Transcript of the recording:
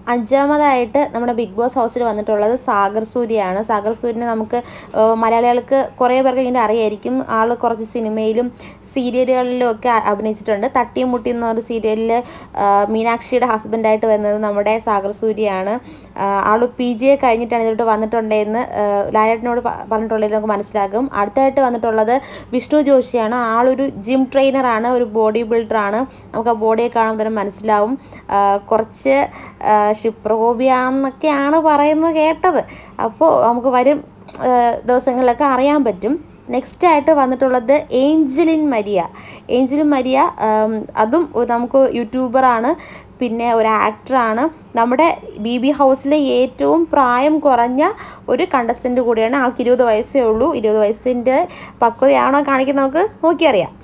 അഞ്ചാമതായിട്ട് നമ്മുടെ big boss ഹൗസിൽ വന്നിട്ടുള്ളത് സാഗർ സൂര്യയാണ് സാഗർ സൂര്യനെ നമുക്ക് ഏഹ്, മലയാളികൾക്ക് കുറേ പേർക്ക് ഇങ്ങനെ അറിയായിരിക്കും ആൾ കുറച്ച് സിനിമയിലും സീരിയലുകളിലും ഒക്കെ അ- അഭിനയിച്ചിട്ടുണ്ട് തട്ടിയും മുട്ടി എന്ന ഒരു സീരിയലിൽ മീനാക്ഷിയുടെ ഹസ്ബൻഡായിട്ട് വരുന്നത് നമ്മുടെ സാഗർ സൂര്യയാണ് ആൾ പി ജി എ കഴിഞ്ഞിട്ടാണ് ഇതിലോട്ട് വന്നിട്ടുണ്ടെന്ന് ഏഹ്, ലാലേട്ടനോട് പ- പറഞ്ഞിട്ടുള്ളത് നമുക്ക് മനസ്സിലാകും അടുത്തായിട്ട് വന്നിട്ടുള്ളത് വിഷ്ണു ജോഷിയാണ് ആളൊരു ജിം ട്രെയിനറാണ് ഒരു ബോഡി ബിൽഡറാണ് നമുക്ക് ആ ബോഡിയെ കാണുമ്പോൾ തന്നെ മനസ്സിലാവും ആ, കുറച്ച് ക്ഷിപ്രകോപിയാന്നൊക്കെയാണ് പറയുന്നത് കേട്ടത് അപ്പോൾ നമുക്ക് വരും ആ, ദിവസങ്ങളിലൊക്കെ അറിയാൻ പറ്റും നെക്സ്റ്റ് ആയിട്ട് വന്നിട്ടുള്ളത് ഏഞ്ചലിൻ മരിയ ഏഞ്ചലിൻ മരിയ ആം, അതും ഒരു നമുക്ക് യൂട്യൂബറാണ് പിന്നെ ഒരു ആക്ടറാണ് നമ്മുടെ ബി ബി ഹൗസിലെ ഏറ്റവും പ്രായം കുറഞ്ഞ ഒരു കണ്ടസ്റ്റൻ്റ് കൂടിയാണ് ആൾക്ക് ഇരുപത് വയസ്സേ ഉള്ളൂ ഇരുപത് വയസ്സിൻ്റെ പക്വതയാണോ കാണിക്കുന്നത് നമുക്ക് നോക്കിയറിയാം